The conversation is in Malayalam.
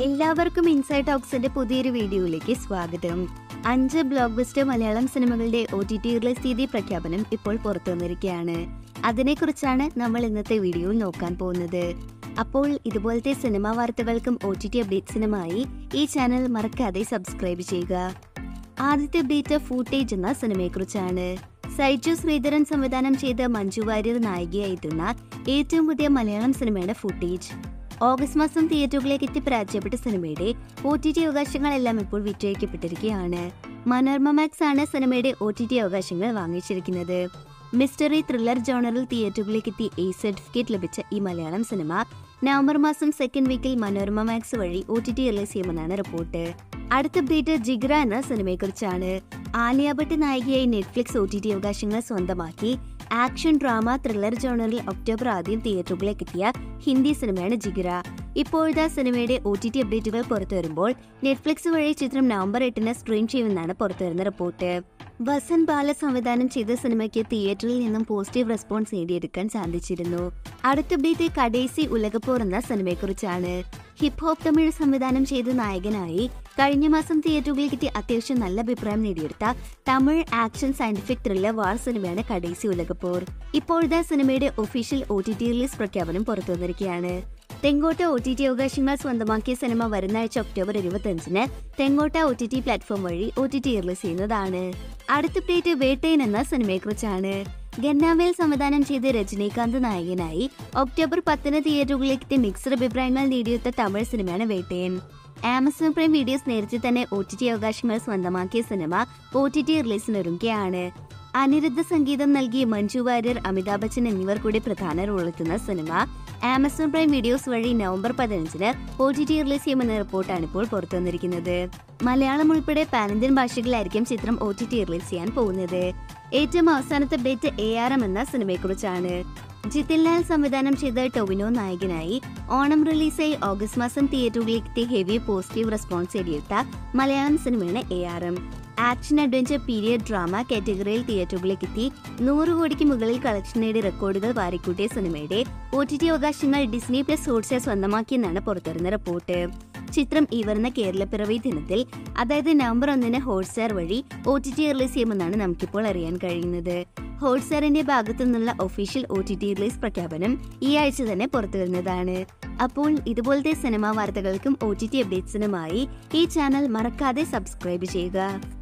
എല്ലാവർക്കും ഇൻസൈഡ് ടോക്സിന്റെ പുതിയൊരു വീഡിയോയിലേക്ക് സ്വാഗതം അഞ്ച് ബ്ലോക്ക് ബസ്റ്റർ മലയാളം സിനിമകളുടെ ഒ ടി ടി റിലീസ് തീയതി പ്രഖ്യാപനം ഇപ്പോൾ പുറത്തു വന്നിരിക്കുകയാണ് അതിനെക്കുറിച്ചാണ് നമ്മൾ ഇന്നത്തെ വീഡിയോയിൽ നോക്കാൻ പോകുന്നത് അപ്പോൾ ഇതുപോലത്തെ സിനിമാ വാർത്തകൾക്കും ഒ ടി ടി അപ്ഡേറ്റ്സിനുമായി ഈ ചാനൽ മറക്കാതെ സബ്സ്ക്രൈബ് ചെയ്യുക ആദ്യത്തെ അപ്ഡേറ്റ് ഫൂട്ടേജ് എന്ന സിനിമയെക്കുറിച്ചാണ് സൈജു ശ്രീധരൻ സംവിധാനം ചെയ്ത മഞ്ജു വാര്യർ നായികയായിട്ടുള്ള ഏറ്റവും പുതിയ മലയാളം സിനിമയുടെ ഫൂട്ടേജ് ഓഗസ്റ്റ് മാസം തിയേറ്ററുകളിലേക്ക് എത്തി പരാജയപ്പെട്ട സിനിമയുടെ ഒ ടി ടി അവകാശങ്ങളെല്ലാം ഇപ്പോൾ വിറ്റഴിക്കപ്പെട്ടിരിക്കുകയാണ് മനോരമ മാക്സ് ആണ് സിനിമയുടെ ഒ ടി ടി അവകാശങ്ങൾ വാങ്ങിച്ചിരിക്കുന്നത് മിസ്റ്ററി ത്രില്ലർ ജോണറിൽ തിയേറ്ററുകളിലേക്ക് എത്തി എ സർട്ടിഫിക്കറ്റ് ലഭിച്ച ഈ മലയാളം സിനിമ നവംബർ മാസം സെക്കൻഡ് വീക്കിൽ മനോരമ മാക്സ് വഴി ഒ ടി ടി റിലീസ് ചെയ്യുമെന്നാണ് റിപ്പോർട്ട് അടുത്ത അപ്ഡേറ്റ് ജിഗ്ര എന്ന സിനിമയെക്കുറിച്ചാണ് ആലിയ ഭട്ട് നായികയായി നെറ്റ്ഫ്ലിക്സ് ഒ ടി ടി അവകാശങ്ങൾ സ്വന്തമാക്കി ആക്ഷൻ ഡ്രാമ ത്രില്ലർ ജോണറിൽ ഒക്ടോബർ ആദ്യം തിയേറ്ററുകളിലേക്ക് എത്തിയ ഹിന്ദി സിനിമയാണ് ജിഗ്ര ഇപ്പോഴത്തെ സിനിമയുടെ ഒ ടി ടി അപ്ഡേറ്റുകൾ പുറത്തു വരുമ്പോൾ നെറ്റ്ഫ്ലിക്സ് വഴി ചിത്രം നവംബർ എട്ടിന് സ്ട്രീം ചെയ്യുമെന്നാണ് പുറത്തുവരുന്ന റിപ്പോർട്ട് വസൻ ബാല സംവിധാനം ചെയ്ത സിനിമയ്ക്ക് തിയേറ്ററിൽ നിന്നും പോസിറ്റീവ് റെസ്പോൺസ് നേടിയെടുക്കാൻ സാധിച്ചിരുന്നു അടുത്ത അപ്ഡേറ്റ് കടേസി ഉലകപ്പോർ എന്ന സിനിമയെക്കുറിച്ചാണ് ഹിപ്പ് ഹോപ്പ് തമിഴ് സംവിധാനം ചെയ്ത നായകനായി കഴിഞ്ഞ മാസം തിയേറ്ററുകളിലേക്ക് എത്തി അത്യാവശ്യം നല്ല അഭിപ്രായം നേടിയെടുത്ത Tamil action scientific thriller war സിനിമയാണ് കടേസി ഉലകപ്പോർ ഇപ്പോഴത്തെ സിനിമയുടെ official O T T release പ്രഖ്യാപനം പുറത്തു വന്നിരിക്കുകയാണ് തെങ്കോട്ട ഒ ടി ടി അവകാശങ്ങൾ സ്വന്തമാക്കിയ സിനിമ വരുന്ന ആഴ്ച ഒക്ടോബർ ഇരുപത്തിയഞ്ചിന് തെങ്കോട്ട ഒ ടി ടി പ്ലാറ്റ്ഫോം വഴി ഒ ടി ടി റിലീസ് ചെയ്യുന്നതാണ് അടുത്ത പ്ലേറ്റ് വേട്ടയൻ എന്ന സിനിമയെക്കുറിച്ചാണ് ഗന്നാവേൽ സംവിധാനം ചെയ്ത് രജനീകാന്ത് നായകനായി ഒക്ടോബർ പത്തിന് തിയേറ്ററുകളിലേക്ക് എത്തി മിക്സഡ് അഭിപ്രായങ്ങൾ നേടിയെടുത്ത തമിഴ് സിനിമയാണ് വേട്ടയൻ ആമസോൺ പ്രൈം വീഡിയോസ് നേരത്തെ തന്നെ ഒ ടി ടി അവകാശങ്ങൾ സ്വന്തമാക്കിയ സിനിമ ഒ ടി ടി റിലീസിനൊരുങ്ങുകയാണ് അനിരുദ്ധ സംഗീതം നൽകി മഞ്ജു വാര്യർ അമിതാഭ് ബച്ചൻ എന്നിവർ കൂടി പ്രധാന റോളെത്തുന്ന സിനിമ ആമസോൺ പ്രൈം വീഡിയോസ് വഴി നവംബർ പതിനഞ്ചിന് ഒ ടി ടി റിലീസ് ചെയ്യുമെന്ന റിപ്പോർട്ടാണ് ഇപ്പോൾ പുറത്തു വന്നിരിക്കുന്നത് മലയാളം ഉൾപ്പെടെ പാനന്ത്യൻ ഭാഷകളിലായിരിക്കും ചിത്രം ഒ ടി ടി റിലീസ് ചെയ്യാൻ പോകുന്നത് ഏറ്റവും അവസാനത്തെ അപ്ഡേറ്റ് എ ആർ എം എന്ന സിനിമയെക്കുറിച്ചാണ് ജിതിൻ ലാൽ സംവിധാനം ചെയ്ത ടൊവിനോ നായകനായി ഓണം റിലീസായി ഓഗസ്റ്റ് മാസം തിയേറ്ററുകളിലേക്ക് എത്തി ഹെവി പോസിറ്റീവ് റെസ്പോൺസ് നേടിയെടുത്ത മലയാളം സിനിമയാണ് A R M action adventure period drama കാറ്റഗറിയിൽ തിയേറ്ററുകളിലേക്ക് എത്തി നൂറ് കോടിക്ക് മുകളിൽ കളക്ഷൻ നേടി റെക്കോർഡുകൾ വാരിക്കൂട്ടിയ സിനിമയുടെ ഒ ടി ടി അവകാശങ്ങൾ ഡിസ്നി പ്ലസ് ഹോട്ട്സ്റ്റാർ സ്വന്തമാക്കിയെന്നാണ് പുറത്തുവരുന്ന റിപ്പോർട്ട് ചിത്രം ഈ വരുന്ന കേരളപ്പിറവി ദിനത്തിൽ അതായത് നവംബർ ഒന്നിന് ഹോട്ട്സ്റ്റാർ വഴി ഒ ടി ടി റിലീസ് ചെയ്യുമെന്നാണ് നമുക്കിപ്പോൾ അറിയാൻ കഴിയുന്നത് ഹോട്ട്സ്റ്റാറിന്റെ ഭാഗത്തു നിന്നുള്ള official O T T release പ്രഖ്യാപനം ഈ ആഴ്ച തന്നെ പുറത്തു വരുന്നതാണ് അപ്പോൾ ഇതുപോലത്തെ സിനിമാ വാർത്തകൾക്കും ഒ ടി ടി അപ്ഡേറ്റ്സിനുമായി ഈ ചാനൽ മറക്കാതെ സബ്സ്ക്രൈബ് ചെയ്യുക